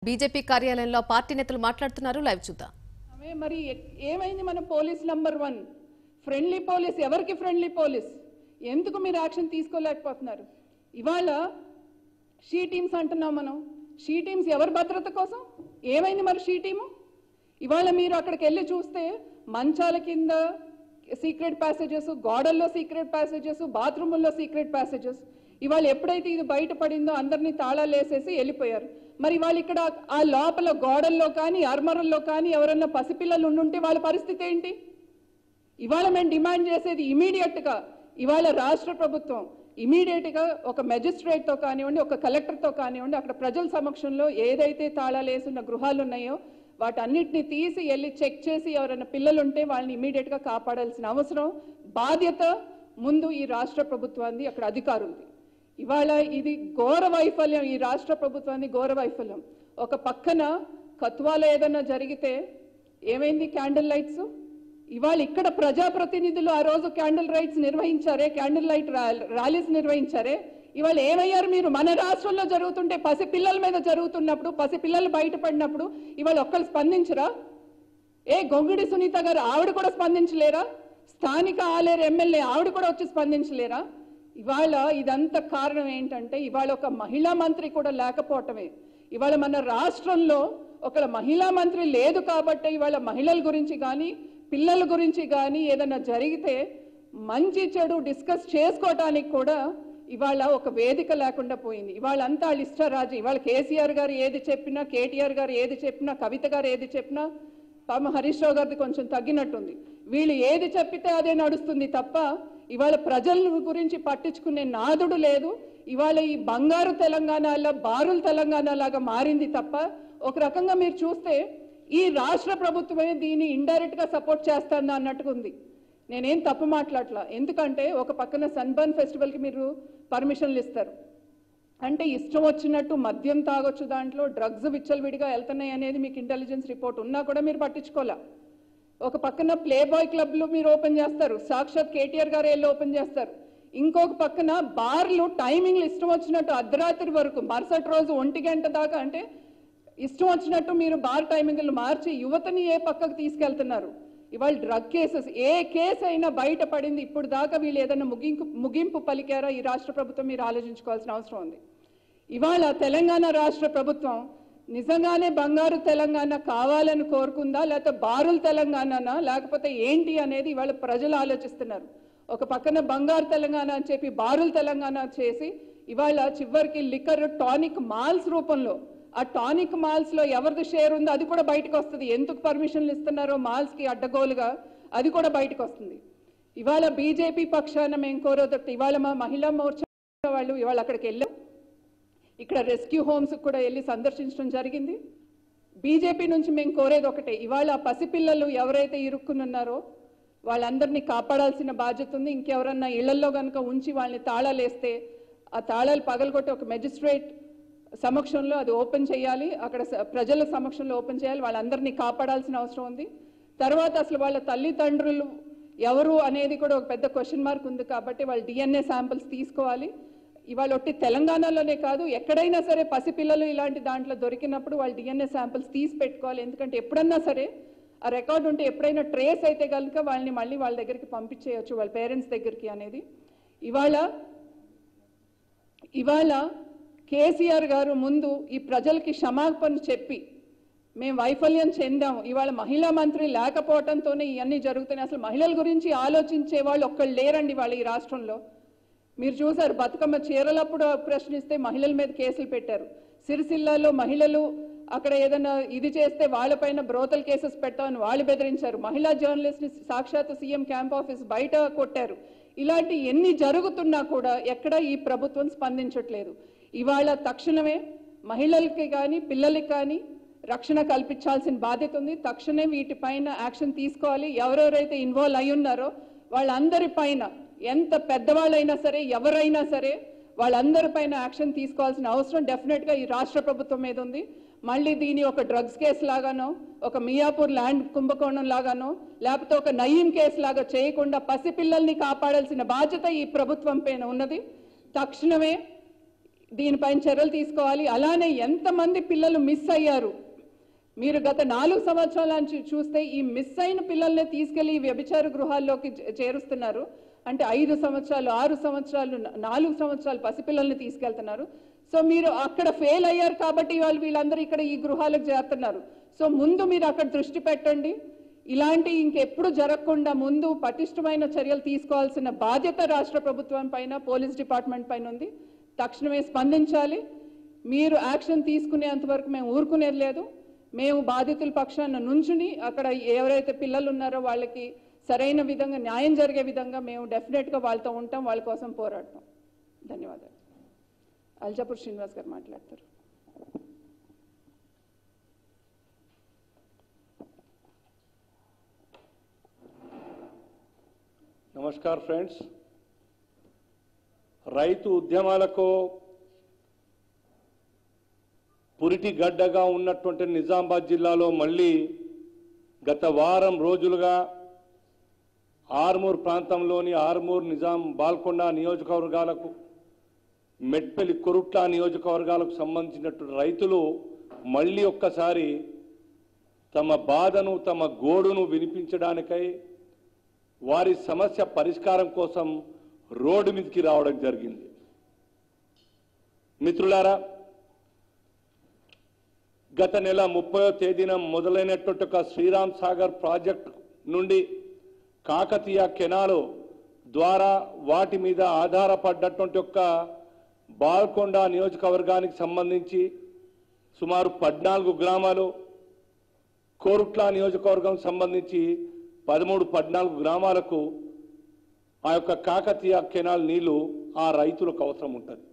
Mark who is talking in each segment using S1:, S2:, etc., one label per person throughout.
S1: BJP కార్యాలయంలో party నేతలు మాట్లాడుతున్నారు లైవ్ చూద్దాం
S2: అవే మరి ఎ- ఏమైంది మన police number one friendly police ఎవరికి ఫ్రెండ్లీ పోలీస్ ఎందుకు మీరు యాక్షన్ తీసుకోలేకపోతున్నారు ఇవాళ షీ టీమ్స్ అంటున్నాం మనం షీ టీమ్స్ ఎవరి భద్రత కోసం ఏమైంది మరి షీ టీము ఇవాళ మీరు అక్కడికి వెళ్ళి చూస్తే మంచాల కింద సీక్రెట్ ప్యాసేజెస్ గోడల్లో సీక్రెట్ ప్యాసేజెస్ బాత్రూముల్లో సీక్రెట్ ప్యాసేజెస్ ఇవాళ ఎప్పుడైతే ఇది బయటపడిందో అందరినీ తాళాలు వేసేసి వెళ్ళిపోయారు మరి వాళ్ళు ఇక్కడ ఆ లోపల గోడల్లో కానీ అర్మరల్లో కానీ ఎవరన్నా పసిపిల్లలు ఉండుంటే వాళ్ళ పరిస్థితి ఏంటి ఇవాళ మేము డిమాండ్ చేసేది ఇమీడియట్ గా ఇవాళ రాష్ట్ర ప్రభుత్వం ఇమీడియట్ గా ఒక మెజిస్ట్రేట్ తో కానివ్వండి ఒక కలెక్టర్ తో కానివ్వండి అక్కడ ప్రజల సమక్షంలో ఏదైతే తాళాలు వేసున్న గృహాలు ఉన్నాయో వాటన్నిటిని తీసి వెళ్ళి చెక్ చేసి ఎవరైనా పిల్లలు ఉంటే వాళ్ళని ఇమీడియట్ గా కాపాడాల్సిన అవసరం బాధ్యత ముందు ఈ రాష్ట్ర ప్రభుత్వాన్ని అక్కడ అధికారులది ఇవాళ ఇది ఘోర వైఫల్యం ఈ రాష్ట్ర ప్రభుత్వాన్ని ఘోర వైఫల్యం ఒక పక్కన కత్వాలో ఏదన్నా జరిగితే ఏమైంది క్యాండిల్ లైట్స్ ఇవాళ ఇక్కడ ప్రజాప్రతినిధులు ఆ రోజు క్యాండిల్ రైట్స్ నిర్వహించారే క్యాండిల్ లైట్ ర్యాలీస్ నిర్వహించారే ఇవాళ ఏమయ్యారు మీరు మన రాష్ట్రంలో జరుగుతుంటే పసి పిల్లల మీద జరుగుతున్నప్పుడు పసి పిల్లలు బయటపడినప్పుడు ఇవాళ ఒక్కరు స్పందించరా ఏ గొంగిడి సునీత గారు ఆవిడ కూడా స్పందించలేరా స్థానిక ఆలేరు ఎమ్మెల్యే ఆవిడ కూడా వచ్చి స్పందించలేరా ఇవాళ ఇదంతా కారణం ఏంటంటే ఇవాళ ఒక మహిళా మంత్రి కూడా లేకపోవటమే ఇవాళ మన రాష్ట్రంలో ఒక మహిళా మంత్రి లేదు కాబట్టి ఇవాళ మహిళల గురించి కానీ పిల్లల గురించి కానీ ఏదైనా జరిగితే మంచి చెడు డిస్కస్ చేసుకోవటానికి కూడా ఇవాళ ఒక వేదిక లేకుండా పోయింది ఇవాళ అంతా వాళ్ళ ఇష్టరాజు ఇవాళ కేసీఆర్ గారు ఏది చెప్పినా కేటీఆర్ గారు ఏది చెప్పినా కవిత గారు ఏది చెప్పినా పాపం హరీష్ రావు గారిది కొంచెం తగ్గినట్టుంది వీళ్ళు ఏది చెప్పితే అదే నడుస్తుంది తప్ప ఇవాళ ప్రజల గురించి పట్టించుకునే నాదుడు లేదు ఇవాళ ఈ బంగారు తెలంగాణలో బారుల తెలంగాణ లాగా మారింది తప్ప ఒక రకంగా మీరు చూస్తే ఈ రాష్ట్ర ప్రభుత్వమే దీన్ని ఇండైరెక్ట్ గా సపోర్ట్ చేస్తాను అన్నట్టుగా ఉంది నేనేం తప్పు మాట్లాడలా ఎందుకంటే ఒక పక్కన సన్బర్న్ ఫెస్టివల్కి మీరు పర్మిషన్లు ఇస్తారు అంటే ఇష్టం వచ్చినట్టు మద్యం తాగొచ్చు దాంట్లో డ్రగ్స్ విచ్చలవిడిగా వెళ్తున్నాయి అనేది మీకు ఇంటెలిజెన్స్ రిపోర్ట్ ఉన్నా కూడా మీరు పట్టించుకోలే ఒక పక్కన ప్లే బాయ్ క్లబ్లు మీరు ఓపెన్ చేస్తారు సాక్షాత్ కేటీఆర్ గారు వెళ్ళి ఓపెన్ చేస్తారు ఇంకొక పక్కన బార్లు టైమింగ్లు ఇష్టం వచ్చినట్టు అర్ధరాత్రి వరకు మరుసటి రోజు ఒంటి గంట దాకా అంటే ఇష్టం వచ్చినట్టు మీరు బార్ టైమింగ్లు మార్చి యువతని ఏ పక్కకు తీసుకెళ్తున్నారు ఇవాళ డ్రగ్ కేసెస్ ఏ కేసు అయినా బయటపడింది ఇప్పుడు దాకా వీళ్ళు ఏదైనా ముగింపు ముగింపు పలికారా ఈ రాష్ట్ర ప్రభుత్వం మీరు ఆలోచించుకోవాల్సిన అవసరం ఉంది ఇవాళ తెలంగాణ రాష్ట్ర ప్రభుత్వం నిజంగానే బంగారు తెలంగాణ కావాలని కోరుకుందా లేకపోతే బారుల తెలంగాణనా లేకపోతే ఏంటి అనేది ఇవాళ ప్రజలు ఆలోచిస్తున్నారు ఒక పక్కన బంగారు తెలంగాణ అని చెప్పి బారుల తెలంగాణ చేసి ఇవాళ చివరికి లిక్కర్ టానిక్ మాల్స్ రూపంలో ఆ టానిక్ మాల్స్ లో ఎవరిది షేర్ ఉందో అది కూడా బయటకు వస్తుంది ఎందుకు పర్మిషన్లు ఇస్తున్నారో మాల్స్ కి అడ్డగోలుగా అది కూడా బయటకు వస్తుంది ఇవాళ బీజేపీ పక్షాన మేము కోరేదొట్టి ఇవాళ మా మహిళా మోర్చా వాళ్ళు ఇవాళ అక్కడికి వెళ్ళాం ఇక్కడ రెస్క్యూ హోమ్స్ కూడా వెళ్ళి సందర్శించడం జరిగింది బీజేపీ నుంచి మేము కోరేది ఒకటే ఇవాళ ఆ పసిపిల్లలు ఎవరైతే ఇరుక్కునున్నారో వాళ్ళందరినీ కాపాడాల్సిన బాధ్యత ఉంది ఇంకెవరన్నా ఇళ్లలో కనుక ఉంచి వాళ్ళని తాళాలు వేస్తే ఆ తాళాలు పగలగొట్టి ఒక మెజిస్ట్రేట్ సమక్షంలో అది ఓపెన్ చేయాలి అక్కడ స- ప్రజల సమక్షంలో ఓపెన్ చేయాలి వాళ్ళందరినీ కాపాడాల్సిన అవసరం ఉంది తర్వాత అసలు వాళ్ళ తల్లిదండ్రులు ఎవరు అనేది కూడా ఒక పెద్ద క్వశ్చన్ మార్క్ ఉంది కాబట్టి వాళ్ళు డిఎన్ఏ శాంపిల్స్ తీసుకోవాలి ఇవాళ ఒట్టి తెలంగాణలోనే కాదు ఎక్కడైనా సరే పసిపిల్లలు ఇలాంటి దాంట్లో దొరికినప్పుడు వాళ్ళు డిఎన్ఏ శాంపిల్స్ తీసి పెట్టుకోవాలి ఎందుకంటే ఎప్పుడన్నా సరే ఆ రికార్డు ఉంటే ఎప్పుడైనా ట్రేస్ అయితే కనుక వాళ్ళని మళ్ళీ వాళ్ళ దగ్గరికి పంపించేయచ్చు వాళ్ళ పేరెంట్స్ దగ్గరికి అనేది ఇవాళ ఇవాళ కేసీఆర్ గారు ముందు ఈ ప్రజలకి క్షమాపణ చెప్పి మేము వైఫల్యం చెందాము ఇవాళ మహిళా మంత్రి లేకపోవడంతోనే ఇవన్నీ జరుగుతున్నాయి అసలు మహిళల గురించి ఆలోచించే వాళ్ళు ఒక్కళ్ళు లేరండి వాళ్ళు ఈ రాష్ట్రంలో మీరు చూసారు బతుకమ్మ చీరలప్పుడు ప్రశ్నిస్తే మహిళల మీద కేసులు పెట్టారు సిరిసిల్లాలో మహిళలు అక్కడ ఏదైనా ఇది చేస్తే వాళ్ళపైన బ్రోతల్ కేసెస్ పెడతామని వాళ్ళు బెదిరించారు మహిళా జర్నలిస్ట్ ని సాక్షాత్ సీఎం క్యాంప్ ఆఫీస్ బయట కొట్టారు ఇలాంటి ఎన్ని జరుగుతున్నా కూడా ఎక్కడ ఈ ప్రభుత్వం స్పందించట్లేదు ఇవాళ తక్షణమే మహిళలకి కానీ పిల్లలకి కానీ రక్షణ కల్పించాల్సిన బాధ్యత ఉంది తక్షణమే వీటిపైన యాక్షన్ తీసుకోవాలి ఎవరెవరైతే ఇన్వాల్వ్ అయి ఉన్నారో వాళ్ళందరి పైన ఎంత పెద్దవాళ్ళైనా సరే ఎవరైనా సరే వాళ్ళందరి పైన యాక్షన్ తీసుకోవాల్సిన అవసరం డెఫినెట్ గా ఈ రాష్ట్ర ప్రభుత్వం మీద ఉంది మళ్ళీ దీని ఒక డ్రగ్స్ కేసు లాగానో ఒక మియాపూర్ ల్యాండ్ కుంభకోణం లాగానో లేకపోతే ఒక నయీం కేసు లాగా చేయకుండా పసిపిల్లల్ని కాపాడాల్సిన బాధ్యత ఈ ప్రభుత్వం పైన ఉన్నది తక్షణమే దీనిపైన చర్యలు తీసుకోవాలి అలానే ఎంతమంది పిల్లలు మిస్ అయ్యారు మీరు గత నాలుగు సంవత్సరాల నుంచి చూస్తే ఈ మిస్ అయిన పిల్లల్ని తీసుకెళ్లి ఈ వ్యభిచార గృహాల్లోకి చే- చేరుస్తున్నారు అంటే ఐదు సంవత్సరాలు ఆరు సంవత్సరాలు నా- నాలుగు సంవత్సరాలు పసిపిల్లల్ని తీసుకెళ్తున్నారు సో మీరు అక్కడ ఫెయిల్ అయ్యారు కాబట్టి వాళ్ళు వీళ్ళందరూ ఇక్కడ ఈ గృహాలకు చేరుతున్నారు సో ముందు మీరు అక్కడ దృష్టి పెట్టండి ఇలాంటి ఇంకెప్పుడు జరగకుండా ముందు పటిష్టమైన చర్యలు తీసుకోవాల్సిన బాధ్యత రాష్ట్ర ప్రభుత్వం పైన పోలీస్ డిపార్ట్మెంట్ పైన ఉంది తక్షణమే స్పందించాలి మీరు యాక్షన్ తీసుకునేంత వరకు మేము ఊరుకునేది లేదు మేము బాధితుల పక్షాన నుంచుని అక్కడ ఎవరైతే పిల్లలు ఉన్నారో వాళ్ళకి సరైన విధంగా న్యాయం జరిగే విధంగా మేము డెఫినెట్గా వాళ్ళతో ఉంటాం వాళ్ళ కోసం పోరాడతాం ధన్యవాదాలు అల్జాపూర్ శ్రీనివాస్ గారు మాట్లాడతారు
S3: నమస్కార్ ఫ్రెండ్స్ రైతు ఉద్యమాలకు పురిటి గడ్డగా ఉన్నటువంటి నిజామాబాద్ జిల్లాలో మళ్ళీ గత వారం రోజులుగా ఆర్మూర్ ప్రాంతంలోని ఆర్మూర్ నిజాం బాల్కొండ నియోజకవర్గాలకు మెట్పల్లి కొరుట్ల నియోజకవర్గాలకు సంబంధించినటువంటి రైతులు మళ్ళీ ఒక్కసారి తమ బాధను తమ గోడును వినిపించడానికై వారి సమస్య పరిష్కారం కోసం రోడ్డు మీదకి రావడం జరిగింది మిత్రులారా గత నెల ముప్పయో తేదీన మొదలైనటువంటి ఒక శ్రీరామ్ సాగర్ ప్రాజెక్టు నుండి కాకతీయ కెనాలు ద్వారా వాటి మీద ఆధారపడ్డటువంటి ఒక బాల్కొండ నియోజకవర్గానికి సంబంధించి సుమారు పద్నాలుగు గ్రామాలు కోరుట్ల నియోజకవర్గం సంబంధించి పదమూడు పద్నాలుగు గ్రామాలకు ఆ యొక్క కాకతీయ కెనాల్ నీళ్లు ఆ రైతులకు అవసరం ఉంటుంది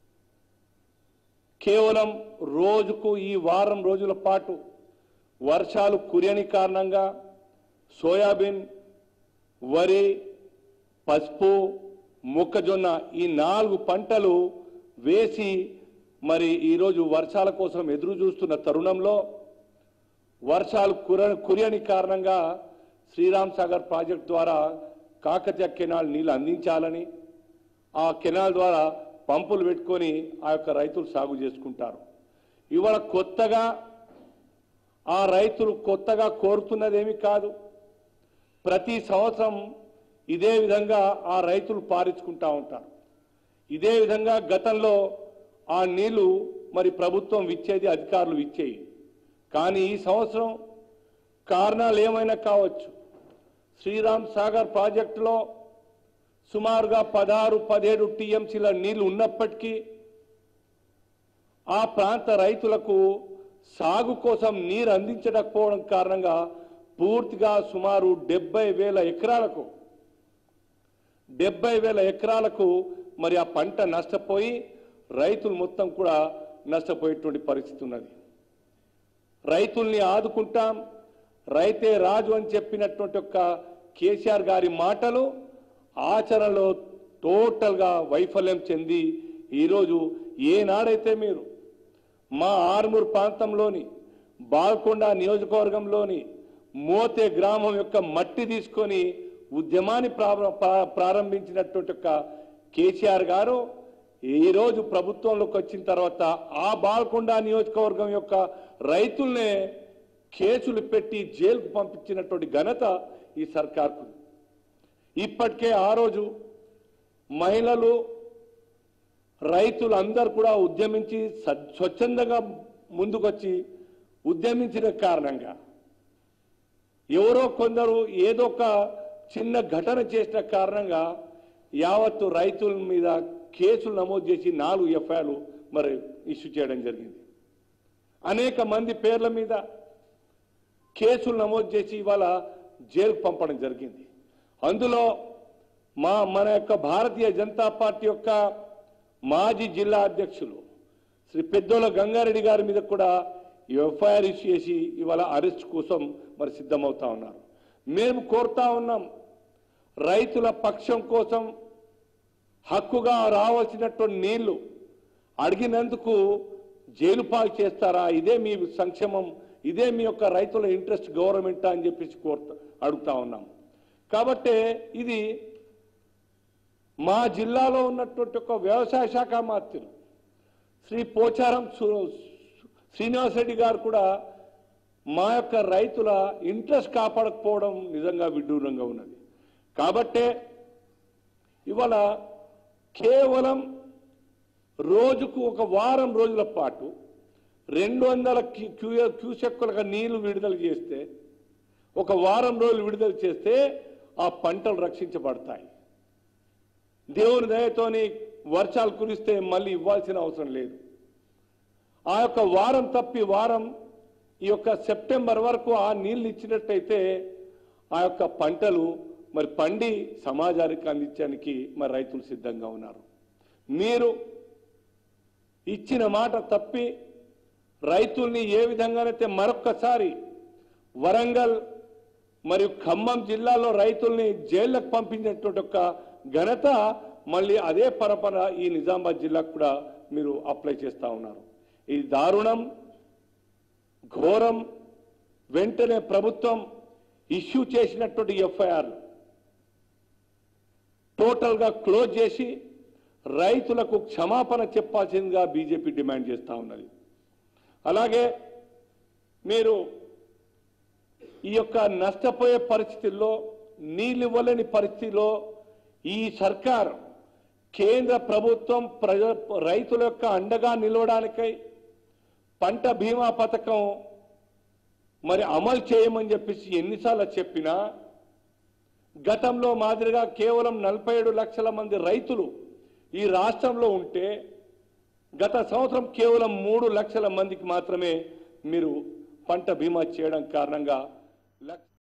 S3: కేవలం రోజుకు ఈ వారం రోజుల పాటు వర్షాలు కురియని కారణంగా సోయాబీన్ వరి పసుపు మొక్కజొన్న ఈ నాలుగు పంటలు వేసి మరి ఈరోజు వర్షాల కోసం ఎదురు చూస్తున్న తరుణంలో వర్షాలు కుర కురియని కారణంగా శ్రీరామ్ సాగర్ ప్రాజెక్ట్ ద్వారా కాకతీయ కెనాల్ నీళ్లు అందించాలని ఆ కెనాల్ ద్వారా పంపులు పెట్టుకొని ఆ యొక్క రైతులు సాగు చేసుకుంటారు ఇవాళ కొత్తగా ఆ రైతులు కొత్తగా కోరుతున్నదేమి కాదు ప్రతి సంవత్సరం ఇదే విధంగా ఆ రైతులు పారించుకుంటా ఉంటారు ఇదే విధంగా గతంలో ఆ నీళ్లు మరి ప్రభుత్వం ఇచ్చేది అధికారులు ఇచ్చేయి కానీ ఈ సంవత్సరం కారణాలు ఏమైనా కావచ్చు శ్రీరామ్ సాగర్ ప్రాజెక్టులో సుమారుగా పదహారు పదిహేడు టీఎంసీల నీళ్లు ఉన్నప్పటికీ ఆ ప్రాంత రైతులకు సాగు కోసం నీరు అందించకపోవడం కారణంగా పూర్తిగా సుమారు డెబ్బై వేల ఎకరాలకు డెబ్బై వేల ఎకరాలకు మరి ఆ పంట నష్టపోయి రైతులు మొత్తం కూడా నష్టపోయేటువంటి పరిస్థితి ఉన్నది రైతుల్ని ఆదుకుంటాం రైతే రాజు అని చెప్పినటువంటి ఒక కేసీఆర్ గారి మాటలు ఆచరణలో టోటల్గా వైఫల్యం చెంది ఈరోజు ఏనాడైతే మీరు మా ఆర్మూర్ ప్రాంతంలోని బాల్కొండ నియోజకవర్గంలోని మోతే గ్రామం యొక్క మట్టి తీసుకొని ఉద్యమాన్ని ప్రార- ప్రా- ప్రారంభించినటువంటి ఒక కేసీఆర్ గారు ఈ రోజు ప్రభుత్వంలోకి వచ్చిన తర్వాత ఆ బాల్కొండ నియోజకవర్గం యొక్క రైతుల్నే కేసులు పెట్టి జైలుకు పంపించినటువంటి ఘనత ఈ సర్కార్కు ఇప్పటికే ఆ రోజు మహిళలు రైతులు అందరు కూడా ఉద్యమించి స- స్వచ్ఛందంగా ముందుకొచ్చి ఉద్యమించిన కారణంగా ఎవరో కొందరు ఏదో ఒక చిన్న ఘటన చేసిన కారణంగా యావత్తు రైతుల మీద కేసులు నమోదు చేసి నాలుగు ఎఫ్ఐఆర్లు మరి ఇష్యూ చేయడం జరిగింది అనేక మంది పేర్ల మీద కేసులు నమోదు చేసి ఇవాళ జైలుకు పంపడం జరిగింది అందులో మా మన యొక్క భారతీయ జనతా పార్టీ యొక్క మాజీ జిల్లా అధ్యక్షులు శ్రీ పెద్దోల గంగారెడ్డి గారి మీద కూడా ఎఫ్ఐఆర్ ఇష్యూ చేసి ఇవాళ అరెస్ట్ కోసం మరి సిద్ధమవుతా ఉన్నారు మేము కోరుతా ఉన్నాం రైతుల పక్షం కోసం హక్కుగా రావాల్సినటువంటి నీళ్లు అడిగినందుకు జైలు పాలు చేస్తారా ఇదే మీ సంక్షేమం ఇదే మీ యొక్క రైతుల ఇంట్రెస్ట్ గవర్నమెంట్ అని చెప్పేసి కోరుతా అడుగుతా ఉన్నాం కాబట్టి ఇది మా జిల్లాలో ఉన్నటువంటి ఒక వ్యవసాయ శాఖ మంత్రులు శ్రీ పోచారం సు- శ్రీనివాసరెడ్డి గారు కూడా మా యొక్క రైతుల ఇంట్రెస్ట్ కాపాడకపోవడం నిజంగా విడ్డూరంగా ఉన్నది కాబట్టే ఇవాళ కేవలం రోజుకు ఒక వారం రోజుల పాటు రెండు వందల క్యూ- క్యూ- క్యూసెక్కులుగా నీళ్లు విడుదల చేస్తే ఒక వారం రోజులు విడుదల చేస్తే ఆ పంటలు రక్షించబడతాయి దేవుని దయతోని వర్షాలు కురిస్తే మళ్ళీ ఇవ్వాల్సిన అవసరం లేదు ఆ యొక్క వారం తప్పి వారం ఈ యొక్క సెప్టెంబర్ వరకు ఆ నీళ్లు ఇచ్చినట్టయితే ఆ యొక్క పంటలు మరి పండి సమాజానికి అందించడానికి మరి రైతులు సిద్ధంగా ఉన్నారు మీరు ఇచ్చిన మాట తప్పి రైతుల్ని ఏ విధంగానైతే మరొక్కసారి వరంగల్ మరియు ఖమ్మం జిల్లాలో రైతుల్ని జైళ్లకు పంపించినటువంటి ఒక ఘనత మళ్ళీ అదే పరపర ఈ నిజామాబాద్ జిల్లాకు కూడా మీరు అప్లై చేస్తా ఉన్నారు ఇది దారుణం ఘోరం వెంటనే ప్రభుత్వం ఇష్యూ చేసినటువంటి ఎఫ్ఐఆర్ టోటల్ గా క్లోజ్ చేసి రైతులకు క్షమాపణ చెప్పాల్సిందిగా బీజేపీ డిమాండ్ చేస్తా ఉన్నది అలాగే మీరు ఈ యొక్క నష్టపోయే పరిస్థితుల్లో నీళ్ళు ఇవ్వలేని పరిస్థితిలో ఈ సర్కార్ కేంద్ర ప్రభుత్వం ప్రజ రైతుల యొక్క అండగా నిలవడానికై పంట బీమా పథకం మరి అమలు చేయమని చెప్పేసి ఎన్నిసార్లు చెప్పినా గతంలో మాదిరిగా కేవలం నలభై ఏడు లక్షల మంది రైతులు ఈ రాష్ట్రంలో ఉంటే గత సంవత్సరం కేవలం మూడు లక్షల మందికి మాత్రమే మీరు పంట బీమా చేయడం కారణంగా లక్ష